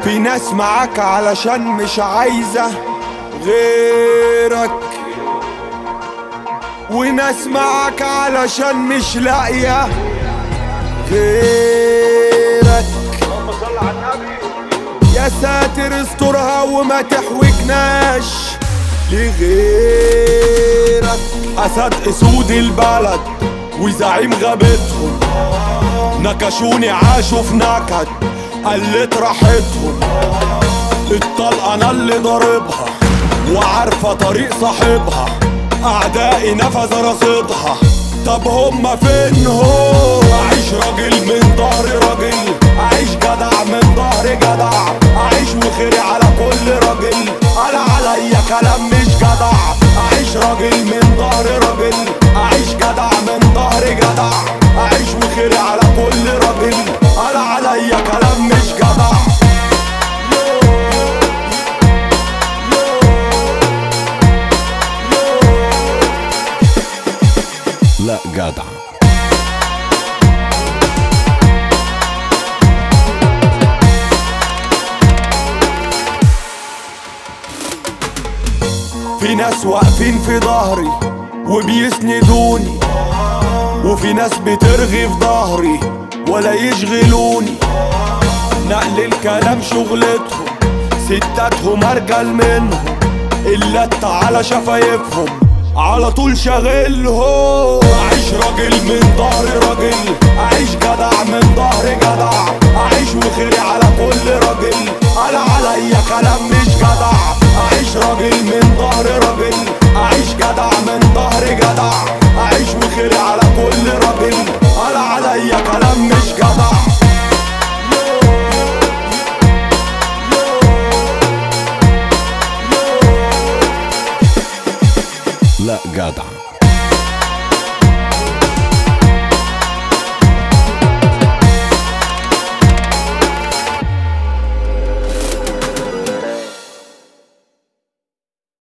في ناس معاك علشان مش عايزة غيرك وناس معاك علشان مش لاقية غيرك يا ساتر استرها وما تحوجناش لغيرك أسد أسود البلد وزعيم غابتهم نكشوني عاشوا في نكد قلت راحتهم الطلقة أنا اللي ضاربها وعارفة طريق صاحبها أعدائي نفذ رصيدها طب هما فين هو أعيش راجل من ظهر راجل أعيش جدع من ظهر جدع أعيش وخيري على كل راجل أنا عليا كلام مش جدع أعيش راجل من ظهر راجل أعيش جدع من ظهر جدع أعيش وخيري على كل راجل أنا عليا كلام مش جدع لا جدع في ناس واقفين في ظهري وبيسندوني وفي ناس بترغي في ظهري ولا يشغلوني نقل الكلام شغلتهم ستاتهم ارجل منهم اللت على شفايفهم على طول شاغلهم اعيش راجل من ظهر راجل اعيش جدع من ظهر جدع اعيش وخيري على كل راجل انا عليا كلام مش جدع اعيش راجل من ظهر راجل اعيش جدع من ظهر جدع اعيش وخيري على كل راجل انا عليا كلام مش جدع لا جدع